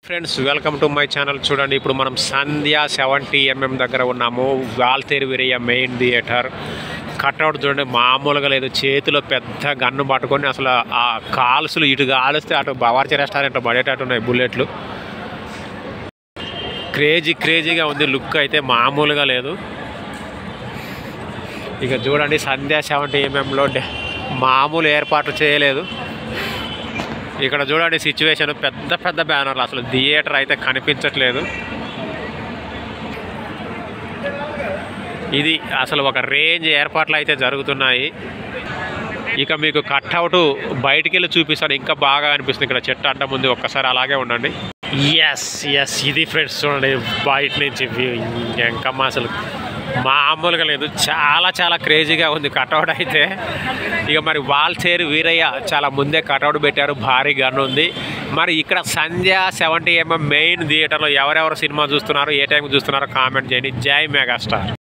friends welcome to my channel చూడండి ఇప్పుడు మనం సంధ్య సెవెంటీ ఎంఎం దగ్గర ఉన్నాము Waltair Veerayya main theatre cutout చూడండి మామూలుగా లేదు చేతిలో పెద్ద గన్ను పట్టుకొని అసలు ఆ కాల్సులు ఇటు కాలుస్తే అటు బవార్చి రెస్టారెంట్లో పడేటట్టు ఉన్నాయి బుల్లెట్లు క్రేజీ క్రేజీగా ఉంది లుక్ అయితే మామూలుగా లేదు ఇక చూడండి సంధ్య సెవెంటీ ఎంఎంలో మామూలు ఏర్పాట్లు చేయలేదు ఇక్కడ చూడండి సిచ్యువేషన్ పెద్ద పెద్ద బ్యానర్లు అసలు థియేటర్ అయితే కనిపించట్లేదు ఇది అసలు ఒక రేంజ్ ఏర్పాట్లు అయితే జరుగుతున్నాయి ఇక మీకు కట్అవుట్ బయటికి వెళ్ళి చూపిస్తాను ఇంకా బాగా అనిపిస్తుంది ఇక్కడ చెట్టు అడ్డం ఉంది ఒక్కసారి అలాగే ఉండండి ఎస్ ఎస్ ఇది ఫ్రెండ్స్ చూడండి బయట నుంచి వ్యూ ఇంకమ్మ అసలు మామూలుగా లేదు చాలా చాలా క్రేజీగా ఉంది కటౌట్ అయితే ఇక మరి వాల్చేరు వీరయ్య చాలా ముందే కటౌట్ పెట్టారు భారీ గన్ ఉంది మరి ఇక్కడ సంధ్య సెవెంటీ ఎంఎం మెయిన్ థియేటర్లో ఎవరెవరు సినిమా చూస్తున్నారు ఏ టైంకి చూస్తున్నారో కామెంట్ చేయండి జై మెగాస్టార్